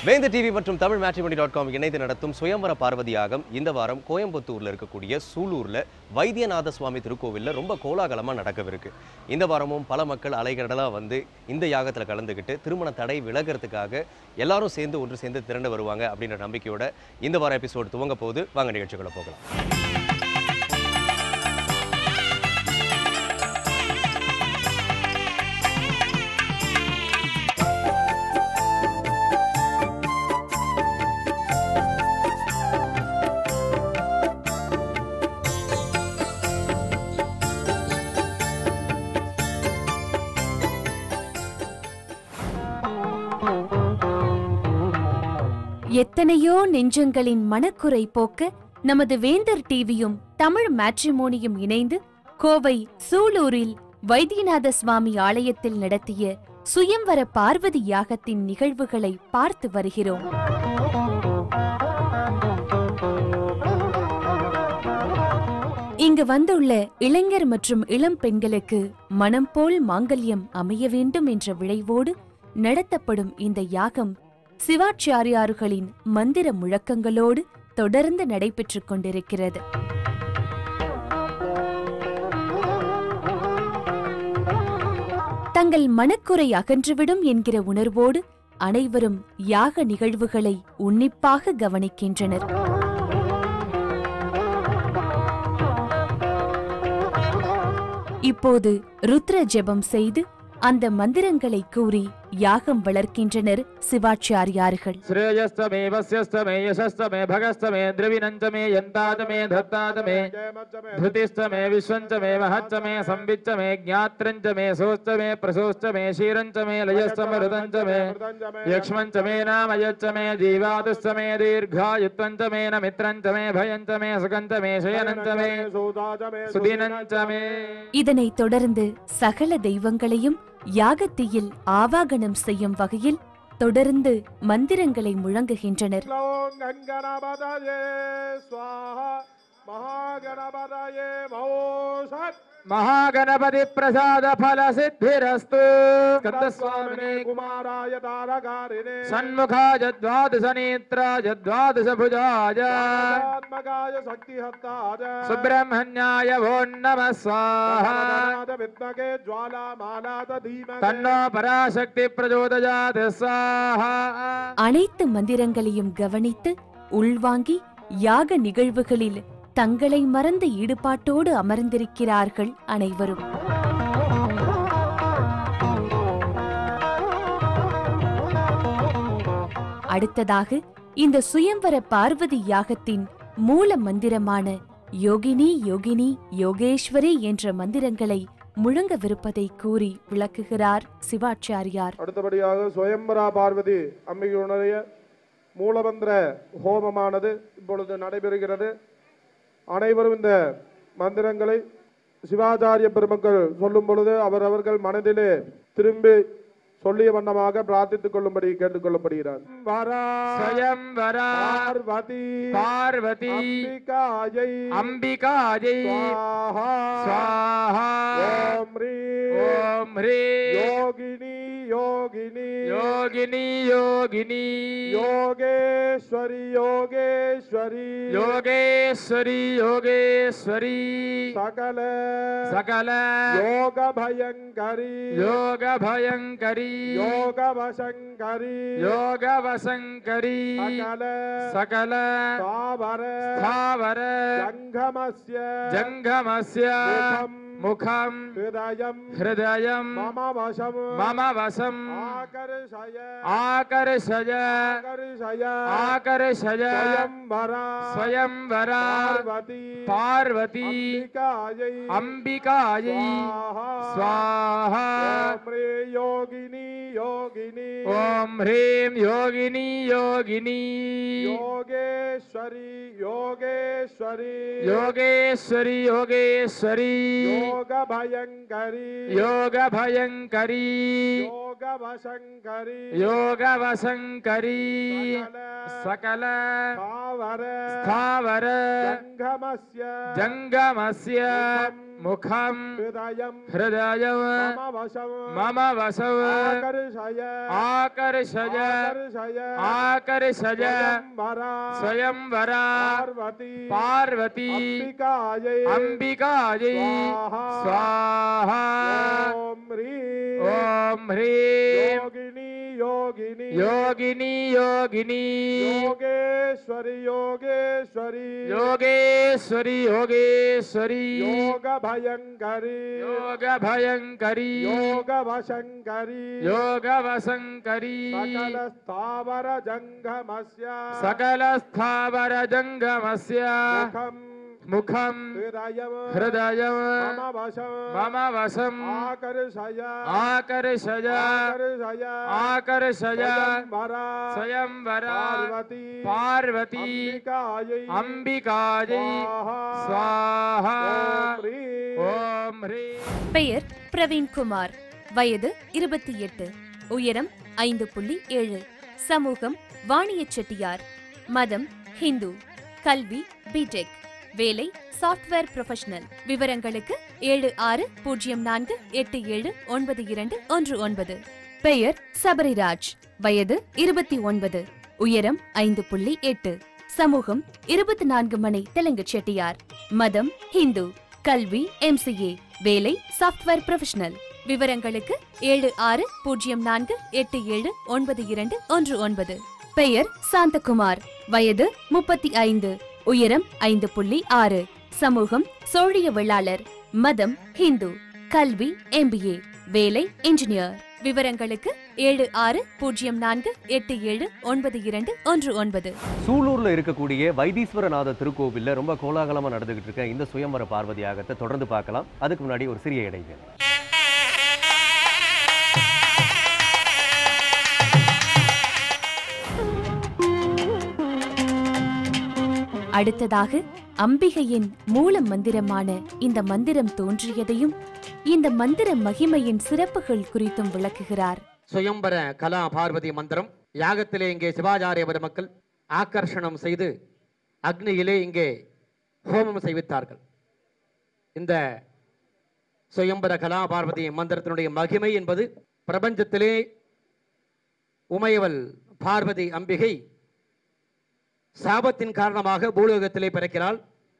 வேந்த TV மற்றும் Tamil matrimony dot com இணைந்து நடத்தும் சுயம்பர பார்வதி யாகம் இந்த வாரம் கோயம்புத்தூர்ல இருக்கக்கூடிய சூலூர்ல வைத்தியநாத சுவாமி திருக்கோவில்ல ரொம்ப கோலாகலமா நடக்கவிருக்கு இந்த வாரமும் பல மக்கள் அலைகடலா வந்து இந்த யாகத்துல கலந்துக்கிட்டு திருமண தடை விலகிறதுக்காக எல்லாரும் சேர்ந்து ஒன்று சேர்ந்து திரண்டு வருவாங்க அப்படின்ற நம்பிக்கையோட இந்த வாரம் எபிசோடு துவங்க போகுது வாங்க நிகழ்ச்சிக்குள்ள போகலாம் எத்தனையோ நெஞ்சங்களின் மனக்குறை போக்க நமது வேந்தர் டிவியும் தமிழ் மேட்ரிமோனியும் இணைந்து கோவை சூலூரில் வைத்தியநாத சுவாமி ஆலயத்தில் நடத்திய சுயம்வர பார்வதி யாகத்தின் நிகழ்வுகளை பார்த்து வருகிறோம் இங்கு வந்துள்ள இளைஞர் மற்றும் இளம் பெண்களுக்கு மனம் போல் மாங்கல்யம் அமைய வேண்டும் என்ற விளைவோடு நடத்தப்படும் இந்த யாகம் சிவாச்சாரியார்களின் மந்திர முழக்கங்களோடு தொடர்ந்து நடைபெற்றுக் கொண்டிருக்கிறது தங்கள் மனக்குறை அகன்றுவிடும் என்கிற உணர்வோடு அனைவரும் யாக நிகழ்வுகளை உன்னிப்பாக கவனிக்கின்றனர் இப்போது ருத்ர ஜெபம் செய்து அந்த மந்திரங்களை கூறி யாகம் வளர்க்கின்றனர் சிவாச்சாரியார்கள் श्रेयस्तमे वस्यस्तमे यशस्तमे भगस्तमे द्रविणञ्चमे यन्तातमे धत्तातमे धृतिस्तमे विश्वञ्चमे महच्चमे संविच्चमे ज्ञात्रञ्चमे सोश्चमे प्रसोश्चमे क्षीरञ्चमे लयस्तमरुदञ्चमे यक्ष्मञ्चमे नाम यच्चमे जीवातुश्चमे दीर्घायुत्वञ्चमे न मित्रञ्चमे भयञ्चमे सुगञ्चमे शयनञ्चमे सुदिनञ्चमे இதனைத் தொடர்ந்து சகல தெய்வங்களையும் யாகத்தீயில் ஆவாகனம் செய்யும் வகையில் தொடர்ந்து மந்திரங்களை முழங்குகின்றனர் ॐ गणगणपतये स्वाहा महागणपतये मौषत् महागणपति प्रसाद फल सिद्धिरस्तु स्कन्दस्वामिने कुमाराय तारकारिणे षण्मुखाय द्वादश नेत्राय द्वादश भुजाय आत्मकाय शक्तिहस्ताय सुब्रह्मण्याय वो नमः स्वाहा गणनाथ विद्मके ज्वालामालात धीमहि तन्नो पराशक्ति प्रचोदयात् स्वाहा அனைத்து மந்திரங்களையும் கவனித்து உள்வாங்கி யாக நிகழ்வுகளில் தங்களை மறந்த ஈடுபாட்டோடு அமர்ந்திருக்கிறார்கள் அனைவரும் அடுத்ததாக இந்த சுயம்வர பார்வதி யாகத்தின் மூல மந்திரமான யோகினி யோகினி யோகேஸ்வரி என்ற மந்திரங்களை முழங்கவிருப்பதை கூறி விளக்குகிறார் சிவாச்சாரியார் அடுத்தபடியாக சுயம்பரா பார்வதி அம்பிகையுடைய மூலமந்திர ஹோமமானது இப்பொழுது நடைபெறுகிறது அனைவரும் இந்த மந்திரங்களை சிவாச்சாரிய பெருமக்கள் சொல்லும் பொழுது அவரவர்கள் மனதிலே திரும்பி சொல்லிய வண்ணமாக பிரார்த்தித்துக் கொள்ளும்படி கேட்டுக்கொள்ளப்படுகிறார் வரா स्वयं वरा பார்வதி पार्वती அம்பிகாயை अम्बिकायै स्वाहा स्वाहा ஓம் ரீம் ॐ ह्रीं யோகினி யோகினி योगिनी योगिनी யோகேஸ்வரி யோகேஸ்வரி योगेश्वरी योगेश्वरी சகல सकल யோக பயங்கரி योग भयङ्करी யோக வசங்கரி योग वसङ्करी சகல सकल தாவர स्थावर ஜங்கமஸ்ய जङ्गमस्य मुखं ஹிருதயம் हृदयं மம வசம் मम वशम् ஆகர்ஷய आकर्षय ஆகர்ஷய आकर्षय ஸ்வயம்பரா स्वयंवरा பார்வதி पार्वती அம்பிகாயை अम्बिकायै स्वाहा ஓம் ரே யோகினி யோகினி ॐ ह्रीं योगिनी योगिनी யோகேஸ்வரி யோகேஸ்வரி योगेश्वरी योगेश्वरी योगेश्वरी योगभयङ्करी योगभयङ्करी योगवशङ्करी योगवसङ्करी सकल स्थावर स्थावर जङ्गमस्य जङ्गमस्य मुखं हृदयं हृदयं मम वशं मम वसव आकर्षय आकर्षय आकर्षय आकर्षय स्वयंवरा स्वयंवरा पार्वती पार्वती अम्बिकायै अम्बिकायै स्वाहा। स्वाहा ॐ ह्रीं ॐ ह्रीं योगिनी योगिनी योगिनी योगिनी योगेश्वरी योगेश्वरी योगेश्वरी योगेश्वरी योगभयङ्करी योगभयङ्करी योगवशङ्करी योगवसङ्करी सकलस्थावर जङ्गमस्य सकलस्थावरजङ्गमस्य मुखं मुखं हृदयं हृदयं मम वशं मम वशम् आकर्षय आकर्षय आकर्षय आकर्षय स्वयंवरा स्वयंवरा पार्वती पार्वती अम्बिकायै अम्बिकायै स्वाहा। स्वाहा ॐ ह्रीं ॐ ह्रीं பெயர் பிரவீன்குமார் வயது இருபத்தி எட்டு உயரம் ஐந்து புள்ளி ஏழு சமூகம் வாணிய செட்டியார் மதம் ஹிந்து கல்வி பிடெக் வேலை சாஃப்ட்வேர் ப்ரொஃபஷனல் விவரங்களுக்கு ஏழு ஆறு பூஜ்ஜியம் நான்கு எட்டு ஏழு ஒன்பது இரண்டு ஒன்று ஒன்பது பெயர் சபரிராஜ் வயது இருபத்தி ஒன்பது உயரம் ஐந்து புள்ளி எட்டு சமூகம் இருபத்தி நான்கு மணி தெலுங்கு செட்டியார் மதம் ஹிந்து கல்வி எம்சிஏ வேலை சாஃப்ட்வேர் ப்ரொஃபஷனல் விவரங்களுக்கு ஏழு ஆறு பூஜ்ஜியம் நான்கு எட்டு ஏழு ஒன்பது இரண்டு ஒன்று ஒன்பது பெயர் சாந்தகுமார் வயது முப்பத்தி ஐந்து உயரம் ஐந்து புள்ளி ஆறு சமூகம் சோழிய வெள்ளாளர் மதம் ஹிந்து கல்வி எம்பிஏ வேலை இன்ஜினியர் விவரங்களுக்கு ஏழு ஆறு பூஜ்ஜியம் நான்கு எட்டு ஏழு ஒன்பது இரண்டு ஒன்று ஒன்பது சூலூர்ல இருக்கக்கூடிய வைத்தீஸ்வரநாத திருக்கோவில்ல ரொம்ப கோலாகலமா நடந்துகிட்டு இருக்க இந்த சுயம்பர பார்வதி யாகத்தை தொடர்ந்து பார்க்கலாம் அதுக்கு முன்னாடி ஒரு சிறிய இடைவேளை அடுத்ததாக அம்பிகையின் மூல மந்திரமான இந்த மந்திரம் தோன்றியதையும் இந்த மந்திர மகிமையின் சிறப்புகள் குறித்தும் விளக்குகிறார் சுயம்பர கலா பார்வதி மந்திரம் யாகத்திலே இங்கே சிவாச்சாரிய பெருமக்கள் ஆக்கர்ஷணம் செய்து அக்னியிலே இங்கே ஹோமம் செய்வித்தார்கள் இந்த சுயம்பர கலா பார்வதி மந்திரத்தினுடைய மகிமை என்பது பிரபஞ்சத்திலே உமையவள் பார்வதி அம்பிகை சாபத்தின் காரணமாக பூலோகத்திலே பிறக்கிறாள்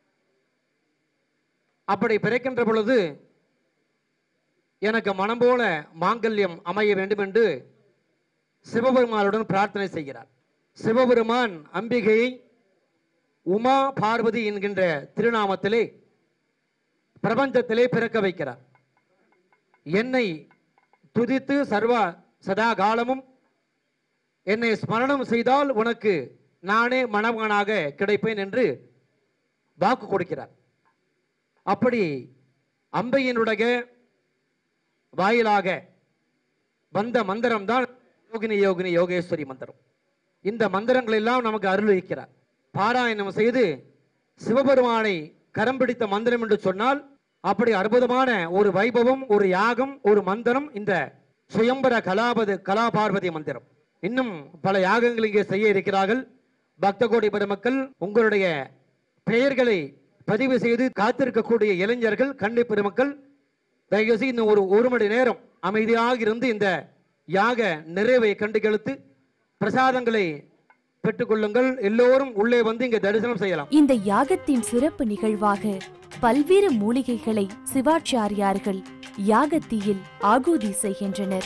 அப்படி பிறக்கின்ற பொழுது எனக்கு மனம் போல மாங்கல்யம் அமைய வேண்டும் என்று சிவபெருமானுடன் பிரார்த்தனை செய்கிறார் சிவபெருமான் அம்பிகையை உமா பார்வதி என்கின்ற திருநாமத்திலே பிரபஞ்சத்திலே பிறக்க வைக்கிறார் என்னை துதித்து சர்வ சதா காலமும் என்னை ஸ்மரணம் செய்தால் உனக்கு நானே மணமகனாக கிடைப்பேன் என்று வாக்கு கொடுக்கிறார் அப்படி அம்பையினுடைய வாயிலாக வந்த மந்திரம் தான் யோகினி யோகினி யோகேஸ்வரி மந்திரம் இந்த மந்திரங்கள் எல்லாம் நமக்கு அருளிக்கிறார் பாராயணம் செய்து சிவபெருமானை கரம் பிடித்த மந்திரம் என்று சொன்னால் அப்படி அற்புதமான ஒரு வைபவம் ஒரு யாகம் ஒரு மந்திரம் இந்த சுயம்பர கலாபதி கலாபார்வதி மந்திரம் இன்னும் பல யாகங்கள் இங்கே செய்ய இருக்கிறார்கள் பக்த கோடி பெருமக்கள் உங்களுடைய பெயர்களை பதிவு செய்து காத்திருக்கக்கூடிய இளைஞர்கள் கன்னி பெருமக்கள் தயவுசெய்து இன்னும் ஒரு ஒரு மணி நேரம் அமைதியாக இருந்து இந்த யாக நிறைவை கண்டு கெழுத்து பிரசாதங்களை பெற்றுக்கொள்ளுங்கள் எல்லோரும் உள்ளே வந்து இங்கே தரிசனம் செய்யலாம் இந்த யாகத்தின் சிறப்பு நிகழ்வாக பல்வேறு மூலிகைகளை சிவாச்சாரியார்கள் யாகத்தீயில் ஆகூதி செய்கின்றனர்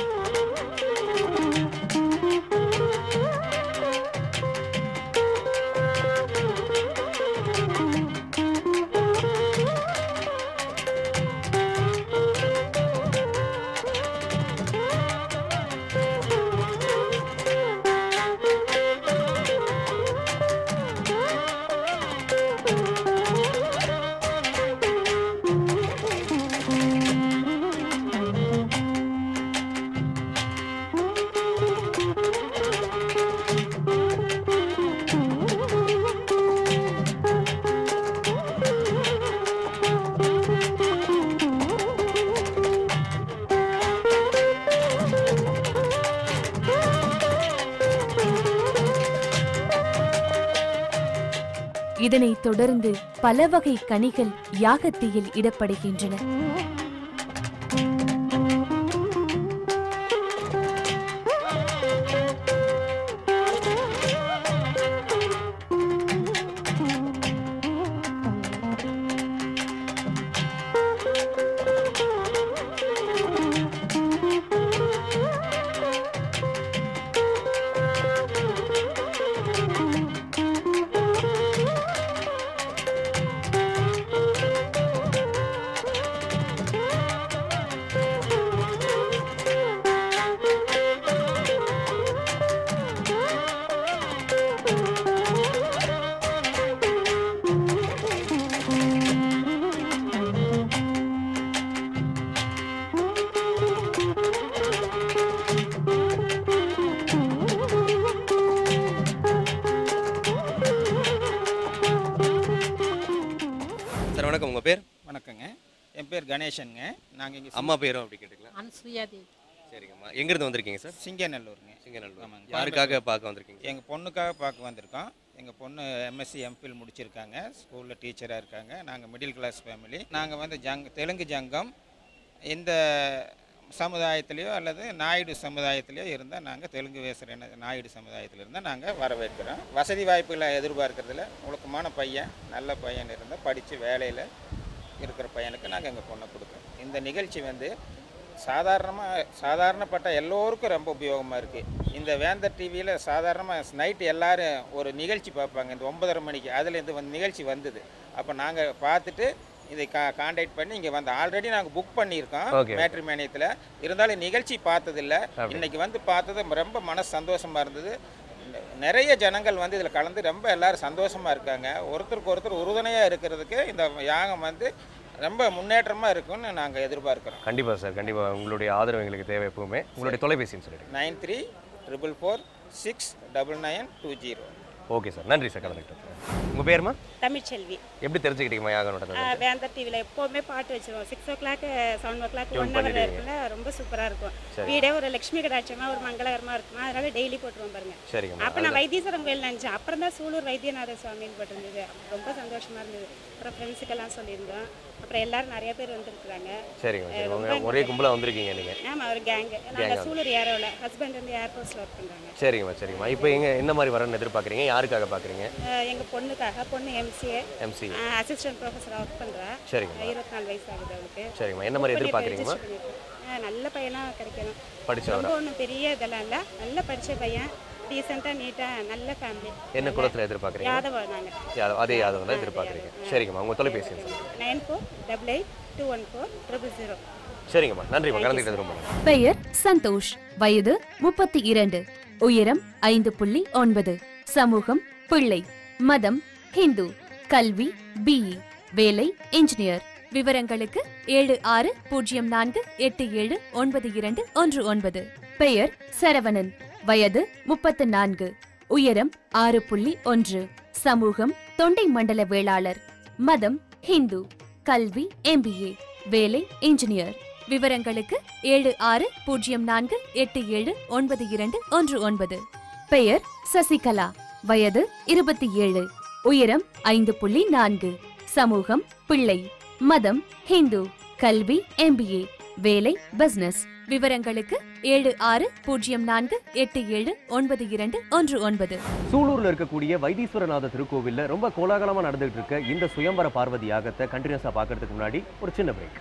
இதனைத் தொடர்ந்து பல வகை கனிகள் யாகத்தீயில் இடப்படுகின்றன சார் வணக்கம் உங்கள் பேர் வணக்கங்க என் பேர் கணேசனுங்க நாங்கள் இங்கே அம்மா பேரும் அப்படி கேட்டுக்கலாம் அன்சுயாதேவி சரிங்கம்மா எங்கேருந்து வந்திருக்கீங்க சார் சிங்கநல்லூருங்க சிங்கநல்லூர் ஆமாங்க. யாருக்காக பார்க்க வந்திருக்கீங்க எங்கள் பொண்ணுக்காக பார்க்க வந்திருக்கோம் எங்கள் பொண்ணு எம்எஸ்சி எம்ஃபில் முடிச்சிருக்காங்க ஸ்கூலில் டீச்சராக இருக்காங்க நாங்கள் மிடில் கிளாஸ் ஃபேமிலி நாங்கள் வந்து ஜங் தெலுங்கு ஜங்கம் இந்த சமுதாயத்திலையோ அல்லது நாயுடு சமுதாயத்திலையோ இருந்தால் நாங்கள் தெலுங்கு பேசுகிற என்ன- நாயுடு சமுதாயத்தில் இருந்தால் நாங்கள் வரவேற்கிறோம் வசதி வாய்ப்புகளை எதிர்பார்க்கறதுல ஒழுக்கமான பையன் நல்ல பையன் இருந்தால் படித்து வேலையில் இருக்கிற பையனுக்கு நாங்கள் எங்கள் பொண்ணை கொடுக்குறோம் இந்த நிகழ்ச்சி வந்து சாதாரணமாக சாதாரணப்பட்ட எல்லோருக்கும் ரொம்ப உபயோகமாக இருக்குது இந்த வேந்தர் டிவியில் சாதாரணமாக நைட்டு எல்லாரும் ஒரு நிகழ்ச்சி பார்ப்பாங்க இந்த ஒன்பதரை மணிக்கு அதில் இந்த வந்து நிகழ்ச்சி வந்தது அப்போ நாங்கள் பார்த்துட்டு இதை கா காண்டாக்ட் பண்ணி இங்கே வந்து ஆல்ரெடி நாங்கள் புக் பண்ணியிருக்கோம் Okay. மேட்ரிமேனியத்தில் இருந்தாலும் நிகழ்ச்சி பார்த்ததில்ல அப்படி. இன்னைக்கு வந்து பார்த்தது ரொம்ப மனசு சந்தோஷமாக இருந்தது நெ- நிறைய ஜனங்கள் வந்து இதில் கலந்து ரொம்ப எல்லாரும் சந்தோஷமாக இருக்காங்க ஒருத்தருக்கு ஒருத்தர் உறுதுணையாக இருக்கிறதுக்கு இந்த யாகம் வந்து ரொம்ப முன்னேற்றமாக இருக்கும்னு நாங்கள் எதிர்பார்க்குறோம் கண்டிப்பாக சார் கண்டிப்பாக உங்களுடைய ஆதரவு எங்களுக்கு தேவை எப்பவுமே உங்களுடைய தொலைபேசின்னு சொல்லிடுங்க nine three triple four six double nine two zero okay sir நன்றி சார் கலந்துக்கிட்டோம் உங்கள் பேருமா தமிழ்ச்செல்வி எப்படி தெரிஞ்சுக்கிட்டீங்கம்மா யாகம் நடந்தது ஆஹ் வேந்தர் டிவியில் எப்போவுமே பாட்டு வச்சிருவோம் six o'clock seven o'clock Tune one hour பண்ணிடுவீங்க. இருக்குல்ல ரொம்ப சூப்பராக இருக்கும் சரி. வீடே ஒரு லட்சுமி கடாட்சமாக ஒரு மங்களகரமாக இருக்குமா அதனால டெய்லி போட்டுருவோம் பாருங்க சரிங்கம்மா அப்போ நான் வைத்தீஸ்வரன் கோயில் நினச்சேன் அப்புறம் தான் சூலூர் வைத்தியநாத சுவாமின்னு போட்டிருந்தது ரொம்ப சந்தோஷமாக இருந்தது அப்புறம் ஃப்ரெண்ட்ஸுக்கெல்லாம் சொல்லியிருந்தோம் அப்புறம் எல்லாரும் நிறைய பேர் வந்திருக்குறாங்க சரிங்க சரி ரொம்ப உங்க ஒரே கும்பலாக வந்திருக்கீங்க நீங்கள் ஆமாம் ஒரு கேங்கு நாங்கள் சூலூர் ஏரோவில் ஹஸ்பண்ட் வந்து ஏர்ஃபோர்ஸில் ஒர்க் பண்ணுறாங்க சரிங்கம்மா சரிங்கம்மா இப்போ எங்க என்ன மாதிரி வரணும்னு எதிர்பார்க்குறீங்க யாருக்காக பார்க்குறீங்க எங்கள் பொண்ணுக்காக பொண்ணு எம்சிஏ எம்சி அசிஸ்டன்ட் ப்ரொஃபஸராக ஒர்க் பண்ணுறா சரிங்கம்மா இருபத்தி நாலு வயசு ஆகுது அவளுக்கு சரிங்கம்மா என்ன மாதிரி பண்ணிட்டு எதிர்பார்க்குறீங்கம்மா register பண்ணிருக்கேன். ஆ, நல்ல பையனாக கிடைக்கணும் படிச்சவரா ரொம்ப ஒன்றும் பெரிய இதெல்லாம் இல்லை நல்ல படித்த பையன் டீசெண்டாக நீட்டாக நல்ல ஃபேமிலி என்ன குலத்தில் எதிர்பார்க்குறீங்க யாதவ நாங்கள் யாதவ் அதே யாதவ் தான் எதிர்பார்க்குறீங்க சரிங்கம்மா உங்கள் தொலைபேசி எண் சொல்லுங்க nine four double eight two one four triple zero சரிங்கம்மா நன்றிம்மா கலந்துக்கிட்டது ரொம்ப நன்றி பெயர் சந்தோஷ் வயது முப்பத்தி இரண்டு உயரம் ஐந்து புள்ளி ஒன்பது சமூகம் பிள்ளை மதம் ஹிந்து கல்வி பிஇ வேலை இன்ஜினியர் விவரங்களுக்கு ஏழு ஆறு பூஜ்ஜியம் நான்கு எட்டு ஏழு ஒன்பது இரண்டு ஒன்று ஒன்பது பெயர் சரவணன் வயது முப்பத்து நான்கு உயரம் ஆறு புள்ளி ஒன்று சமூகம் தொண்டை மண்டல வேளாளர் மதம் ஹிந்து கல்வி எம்பிஏ வேலை இன்ஜினியர் விவரங்களுக்கு ஏழு ஆறு பூஜ்ஜியம் நான்கு எட்டு ஏழு ஒன்பது இரண்டு ஒன்று ஒன்பது பெயர் சசிகலா வயது இருபத்தி ஏழு உயரம் ஐந்து புள்ளி நான்கு சமூகம் பிள்ளை மதம் ஹிந்து கல்வி எம்பிஏ வேலை பிசினஸ் விவரங்களுக்கு ஏழு ஆறு பூஜ்ஜியம் நான்கு எட்டு ஏழு ஒன்பது இரண்டு ஒன்று ஒன்பது சூலூர்ல இருக்கக்கூடிய வைத்தீஸ்வரநாத திருக்கோவில்ல ரொம்ப கோலாகலமா நடந்துகிட்டு இருக்க இந்த சுயம்பர பார்வதி யாகத்தை கண்டினியூஸா பார்க்கறதுக்கு முன்னாடி ஒரு சின்ன பிரேக்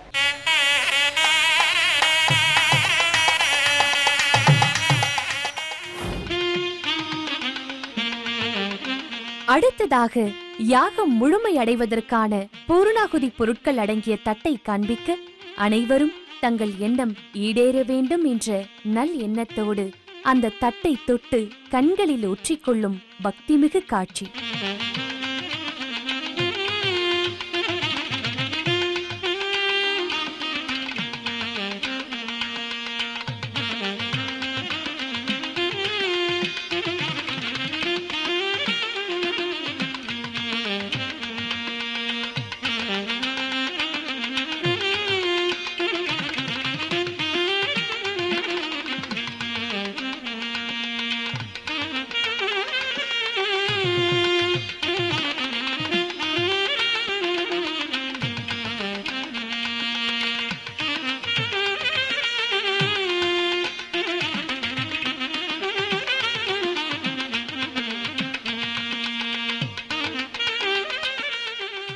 அடுத்ததாக யாகம் முழுமையடைவதற்கான பூர்ணாகுதி பொருட்கள் அடங்கிய தட்டை காண்பிக்க அனைவரும் தங்கள் எண்ணம் ஈடேற வேண்டும் என்ற நல் எண்ணத்தோடு அந்த தட்டை தொட்டு கண்களில் ஒற்றிக்கொள்ளும் பக்திமிகு காட்சி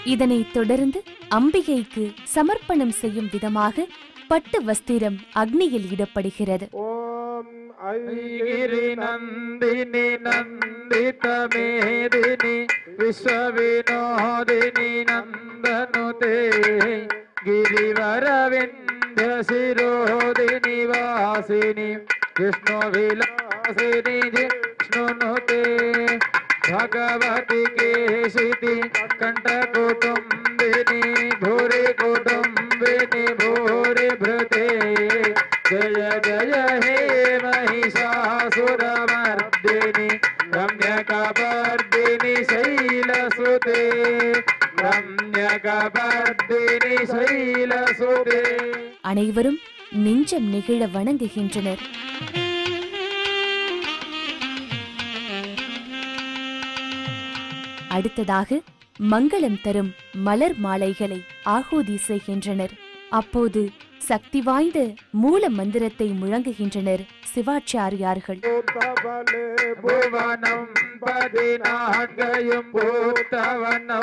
இதனைத் தொடர்ந்து அம்பிகைக்கு சமர்ப்பணம் செய்யும் விதமாக பட்டு வஸ்திரம் அக்னியில் இடப்படுகிறது ஓம் ஐ गिरि नन्दिनि नन्दित मेदिनि विश्वविनोदिनि नन्दनुते गिरिवरविन्ध्य शिरोदिनि वासिनि विष्णुविलासिनि जिष्णुनुते भगवति केशिति कण्ठकुटुम्बिनि भूरि कुटुम्बिनि भूरि भृते जय जय हे महिषासुरमर्दिनि रम्यकपर्दिनि शैलसुते रम्यकपर्दिनि शैलसुते அனைவரும் நெஞ்சம் நெகிழ வணங்குகின்றனர் அடுத்ததாக மங்களம் தரும் மலர் மாலைகளை ஆகூதி செய்கின்றனர் அப்போது சக்தி வாய்ந்த மூல மந்திரத்தை முழங்குகின்றனர் சிவாச்சாரியார்கள் பூத்தபலே ഭുവനം പതിനാകയും പൂത്തവനോ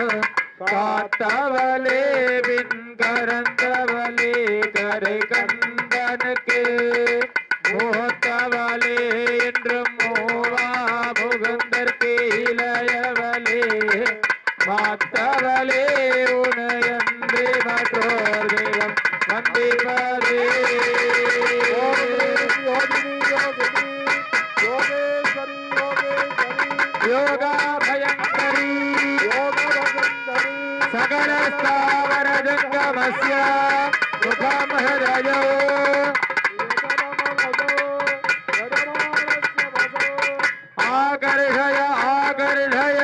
കാത്തവലേ പിൻകരന്തവലേ കரை கந்தனுக்கு மூத்தவளே என்றும் மூவா முகந்தற்கு இளையவளே மாத்தவளே உனையன்றி மற்றோர் தெய்வம் வந்திப்பதே யோகினி யோகினி யோகேஸ்வரி யோகேஸ்வரி யோகா பயங்கரி யோகவசந்தரி சகல ஸ்தாவர ஜங்கமஸ்ய முகம் ஹிருதயோ ஆகர்ஷய ஆகர்ஷய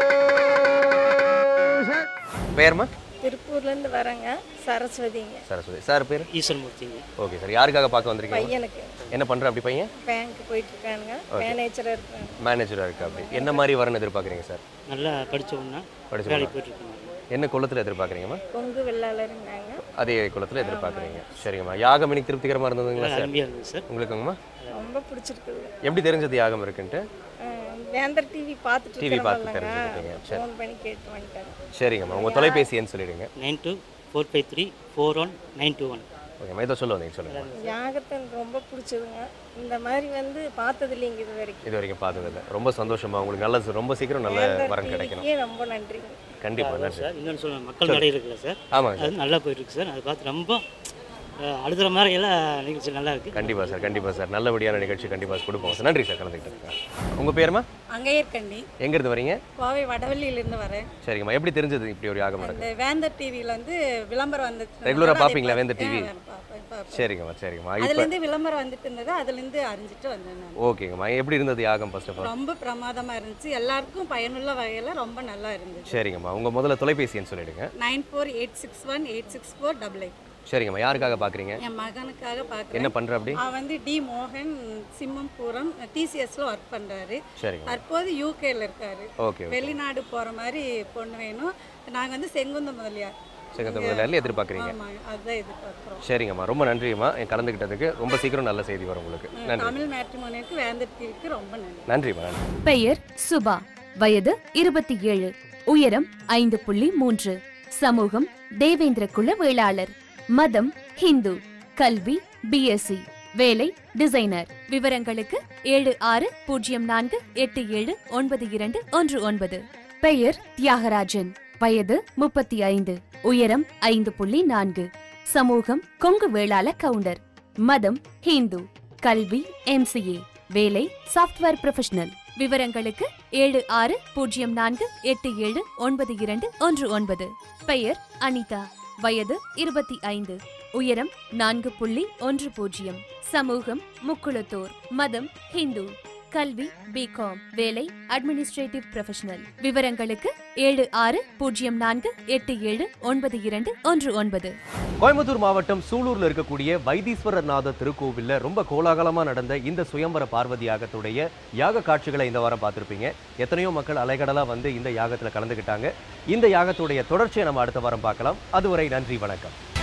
பெயர்மா திருப்பூர்லேருந்து வரேங்க சரஸ்வதிங்க சரஸ்வதி சார் பேர் ஈஸ்வரமூர்த்திங்க ஓகே சார் யாருக்காக பார்க்க வந்திருக்கீங்க பையனுக்கு என்ன பண்ற அப்படி பையன் பேங்க் போயிட்டு இருக்கானுங்க மேனேஜராக இருக்காங்க மேனேஜராக இருக்கா அப்படி என்ன மாதிரி வரணும் எதிர்பார்க்குறீங்க சார் நல்லா படித்தோன்னா படிச்சு வேலைக்கு போயிட்டுருக்கோங்க என்ன குளத்தில் எதிர்பார்க்குறீங்கம்மா கொங்கு வெள்ளாளருங்காங்க அதே குளத்தில் எதிர்பார்க்குறீங்க சரிங்கம்மா யாகம் இன்னைக்கு திருப்திகரமாக இருந்ததுங்களா சார் அருமையாக இருந்தது சார் உங்களுக்குங்கம்மா ரொம்ப பிடிச்சிருக்குது எப்படி தெரிஞ்சது யாகம் இருக்குன்ட்டு அஹ் வேந்தர் டிவி பார்த்துட்டு TV பார்த்து இருக்கிறவங்க தெரிஞ்சுக்கிட்டீங்க. சரி. ஃபோன் பண்ணி கேட்டு வந்துட்டாங்க சரிங்கம்மா உங்கள் தொலைபேசி எண் சொல்லிடுங்க nine two four five three four one nine two one ஓகேம்மா ஏதோ சொல்ல வந்தீங்க சொல்லுங்கள் யாகத்தை எனக்கு ரொம்ப பிடிச்சதுங்க இந்த மாதிரி வந்து பார்த்தது இல்லைங்க இது வரைக்கும் இது வரைக்கும் பார்த்ததில்ல ரொம்ப சந்தோஷமா உங்களுக்கு நல்ல ரொம்ப சீக்கிரம் நல்ல வேந்தர் வரன் கிடைக்கணும் டிவிக்கே ரொம்ப நன்றிங்க கண்டிப்பாக நன்றி சார் இன்னொன்று சொல்ல மக்கள் நடை இருக்குல்ல சார் ஆமாங்க சார் அது நல்லா போயிட்டுருக்கு சார் அதை பார்த்து ரொம்ப அஹ், அழுதுற மாதிரி எல்லாம் நிகழ்ச்சி நல்லா இருக்கு கண்டிப்பாக சார் கண்டிப்பாக சார் நல்லபடியான நிகழ்ச்சி கண்டிப்பாக கொடுப்போம் சார் நன்றி சார் கலந்துக்கிட்டு உங்கள் பேருமா அங்கையர்கண்டி எங்கேருந்து வரீங்க கோவை வடவள்ளியிலேருந்து வரேன் சரிங்கம்மா எப்படி தெரிஞ்சது இப்படி ஒரு யாகம் நடக்குது இந்த வேந்தர் டிவியில் வந்து விளம்பரம் வந்துட்டு ரெகுலராக அதை பார்ப்பீங்களா பார்த்து- வேந்தர் டிவி ஆ, பார்ப்பேன், பார்ப்பேன். சரிங்கம்மா சரிங்கம்மா இப்போ அதுலேருந்து விளம்பரம் வந்துட்டு இருந்தது அதுலேருந்து அறிஞ்சிட்டு வந்தேன் நான் ஓகேங்கம்மா எப்படி இருந்தது யாகம் ஃபர்ஸ்ட் ஆஃப் ஆல் ரொம்ப பிரமாதமாக இருந்துச்சு எல்லாருக்கும் பயனுள்ள வகையில் ரொம்ப நல்லா இருந்துச்சு சரிங்கம்மா உங்கள் முதல்ல தொலைபேசி எண் சொல்லிடுங்க nine four eight six one eight six four double eight சரிங்கம்மா யாருக்காக பார்க்குறீங்க என் மகனுக்காக என்ன பார்க்குறேன் பண்ணுற அப்படி அவன் வந்து டி மோகன் சிம்மம்பூரம் டிசிஎஸ்ல ஒர்க் பண்ணுறாரு சரிங்கம்மா தற்போது யூகேல இருக்காரு ஓகே ஓகே வெளிநாடு போகிற மாதிரி பொண்ணு வேணும் நாங்கள் வந்து செங்குந்த முதலியார் செகண்ட் முதல்ல எதிர்பார்க்குறீங்க ஆமாங்க அதுதான் எதிர்பார்க்குறோம் சரிங்கம்மா ரொம்ப நன்றிம்மா என் கலந்துக்கிட்டதுக்கு ரொம்ப சீக்கிரம் நல்ல செய்தி வரும் உங்களுக்கு நன்றி தமிழ் மேட்ரிமோனிக்கு வேந்தர் டிவிக்கு ரொம்ப நன்றி நன்றிம்மா நன்றி பெயர் சுபா வயது இருபத்தி ஏழு உயரம் ஐந்து புள்ளி மூன்று சமூகம் தேவேந்திர குல வேளாளர் மதம் ஹிந்து கல்வி பிஎஸ்சி வேலை டிசைனர் விவரங்களுக்கு ஏழு ஆறு பூஜ்ஜியம் நான்கு எட்டு ஏழு ஒன்பது இரண்டு ஒன்று ஒன்பது பெயர் தியாகராஜன் வயது முப்பத்தி ஐந்து உயரம் ஐந்து புள்ளி நான்கு சமூகம் கொங்கு வேளாள கவுண்டர் மதம் ஹிந்து கல்வி எம்சிஏ வேலை சாஃப்ட்வேர் ப்ரொஃபஷனல் விவரங்களுக்கு ஏழு ஆறு பூஜ்ஜியம் நான்கு எட்டு ஏழு ஒன்பது இரண்டு ஒன்று ஒன்பது பெயர் அனிதா வயது இருபத்தி ஐந்து உயரம் நான்கு புள்ளி ஒன்று பூஜ்ஜியம் சமூகம் முக்குளத்தோர் மதம் ஹிந்து கல்வி பிகாம் வேலை அட்மினிஸ்ட்ரேட்டிவ் ப்ரொஃபஷனல் விவரங்களுக்கு ஏழு ஆறு பூஜ்ஜியம் நான்கு எட்டு ஏழு ஒன்பது இரண்டு ஒன்று ஒன்பது கோயம்புத்தூர் மாவட்டம் சூலூர்ல இருக்கக்கூடிய வைத்தீஸ்வரர் நாத திருக்கோவில்ல ரொம்ப கோலாகலமா நடந்த இந்த சுயம்பர பார்வதி யாகத்துடைய யாக காட்சிகளை இந்த வாரம் பார்த்திருப்பீங்க எத்தனையோ மக்கள் அலைகடலா வந்து இந்த யாகத்துல கலந்துக்கிட்டாங்க இந்த யாகத்துடைய தொடர்ச்சியை நம்ம அடுத்த வாரம் பார்க்கலாம் அதுவரை நன்றி வணக்கம்